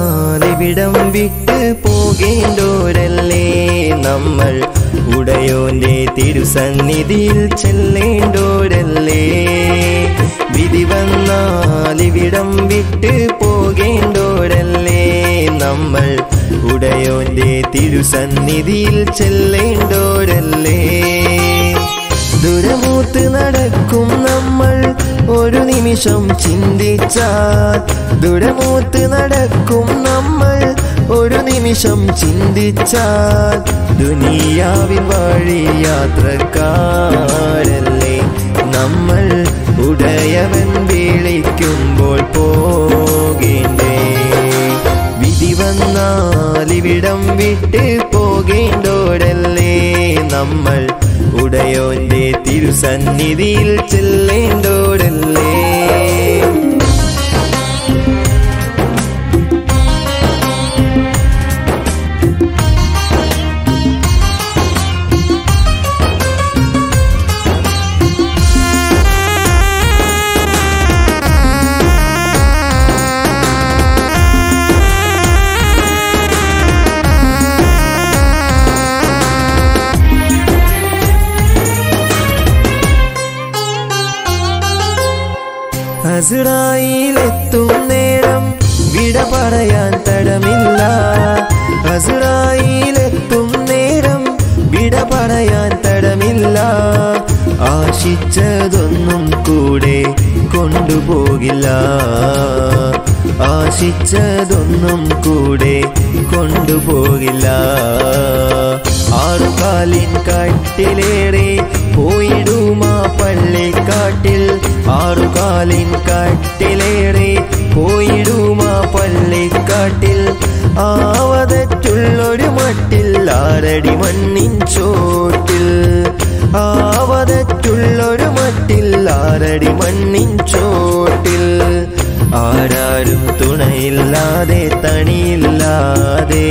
വന്നാലിവിടം വിട്ട് പോകേണ്ടോരല്ലേ നമ്മൾ ഉടയോന്റെ തിരുസന്നിധിയിൽ ചെല്ലേണ്ടോരല്ലേ വിധി വന്നാലിവിടം വിട്ട് പോകേണ്ടോരല്ലേ നമ്മൾ ഉടയോന്റെ തിരുസന്നിധിയിൽ ചെല്ലേണ്ടോരല്ലേ ദുരമൂത്ത് നടക്കും നമ്മൾ ഒരു നിമിഷം ചിന്തിച്ചാൽ ദുരമൂത്ത് നടക്കും നമ്മൾ ഒരു നിമിഷം ചിന്തിച്ചാൽ ദുനിയാവിൻ വഴി യാത്രക്കാരല്ലേ നമ്മൾ ഉടയവൻ വിളിക്കുമ്പോൾ പോകേണ്ടേ വിധി വന്നാലിവിടം വിട്ട് പോകേണ്ടോരല്ലേ നമ്മൾ ഉടയോന്റെ തിരുസന്നിധിയിൽ ചെല്ലേണ്ടോരല്ലേ അസുറായിലെത്തും നേരം വിട പറയാൻ തടമില്ല അസുറായിലെത്തും നേരം വിട പറയാൻ തടമില്ല ആശിച്ചതൊന്നും കൂടെ കൊണ്ടുപോകില്ല ആശിച്ചതൊന്നും കൂടെ കൊണ്ടുപോകില്ല ആറുകാലിൻ കാട്ടിലേറെ പോയിടുമാ പള്ളിക്കാട്ടിൽ ആറുകാലിൻ കാട്ടിലേറെ പോയിടുമാ പള്ളിക്കാട്ടിൽ ആവതറ്റുള്ളൊരു മട്ടിൽ ആരടി മണ്ണിൻ ചോട്ടിൽ ആവതറ്റുള്ളൊരു മട്ടിൽ ആരടി മണ്ണിൻ ചോട്ടിൽ ആരാരും തുണയില്ലാതെ തണിയില്ലാതെ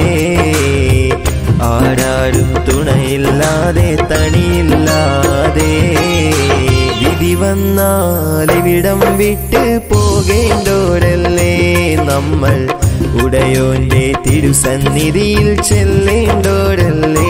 ആരാരും തുണയില്ലാതെ തണിയില്ലാതെ വിധി വന്നാലിവിടം വിട്ട് പോകേണ്ടോരല്ലേ നമ്മൾ ഉടയോന്റെ തിരുസന്നിധിയിൽ ചെല്ലേണ്ടോരല്ലേ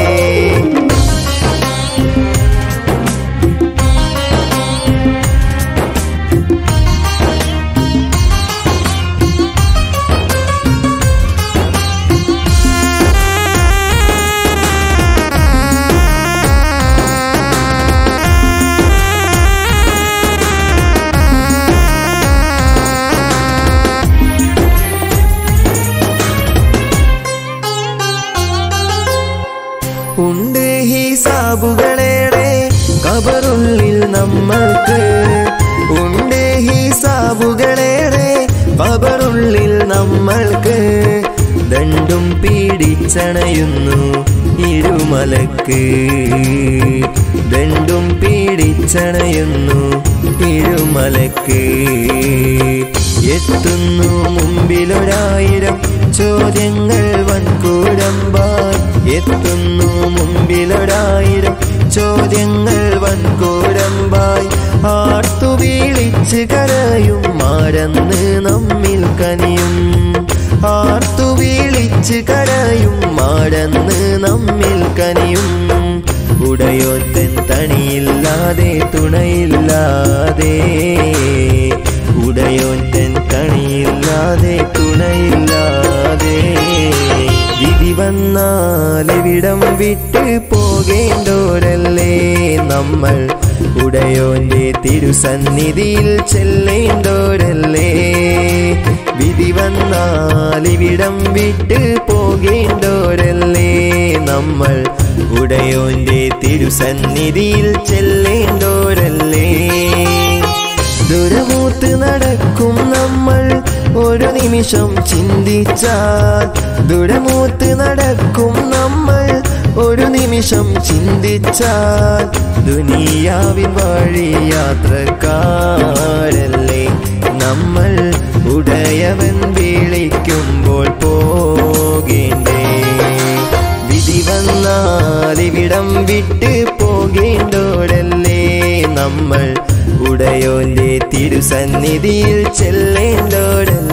ഉണ്ട് ഹിസാബുകളേറെ കബറുള്ളിൽ നമ്മൾക്ക് ഉണ്ട് ഹിസാബുകളേറെ കബറുള്ളിൽ നമ്മൾക്ക് ദണ്ടും പീഡിച്ചണയുന്നു ഇരുമലക്ക് ദണ്ടും പീഡിച്ചണയുന്നു ഇരുമലക്ക് എത്തുന്നു മുമ്പിലൊരായിരം ചോദ്യങ്ങൾ വൻകൂടമ്പാൻ എത്തുന്നു മുമ്പിലൊരായിരം ചോദ്യങ്ങൾ വൻകൂടമ്പായി ആർത്തു വീളിച്ച് കരയും മാരന്ന് നമ്മിൽ കനിയും ആർത്തു വീളിച്ച് കരയും മാടന്ന് നമ്മിൽ കനിയും ഉടയോത്തൻ തണിയില്ലാതെ തുണയില്ലാതെ ഉടയോത്തൻ കണിയില്ലാതെ തുണയില്ലാതെ വിധി വന്നാലിവിടം വിട്ട് പോകേണ്ടോരല്ലേ നമ്മൾ ഉടയോന്റെ തിരുസന്നിധിയിൽ ചെല്ലേണ്ടോരല്ലേ വിധി വന്നാലിവിടം വിട്ട് പോകേണ്ടോരല്ലേ നമ്മൾ ഉടയോന്റെ തിരുസന്നിധിയിൽ ചെല്ലേണ്ടോരല്ലേ ദുരമൂത്ത് നടക്കും നമ്മൾ ഒരു നിമിഷം ചിന്തിച്ചാൽ ദുരമൂത്ത് നടക്കും നമ്മൾ ഒരു നിമിഷം ചിന്തിച്ചാൽ ദുനിയാവിൻ വഴി യാത്രക്കാരല്ലേ നമ്മൾ ഉടയവൻ വിളിക്കുമ്പോൾ പോകേണ്ടേ വിധി വന്നാലിവിടം വിട്ട് പോകേണ്ടോരല്ലേ നമ്മൾ ഉടയോന്റെ തിരുസന്നിധിയിൽ ചെല്ലേണ്ടോരല്ലേ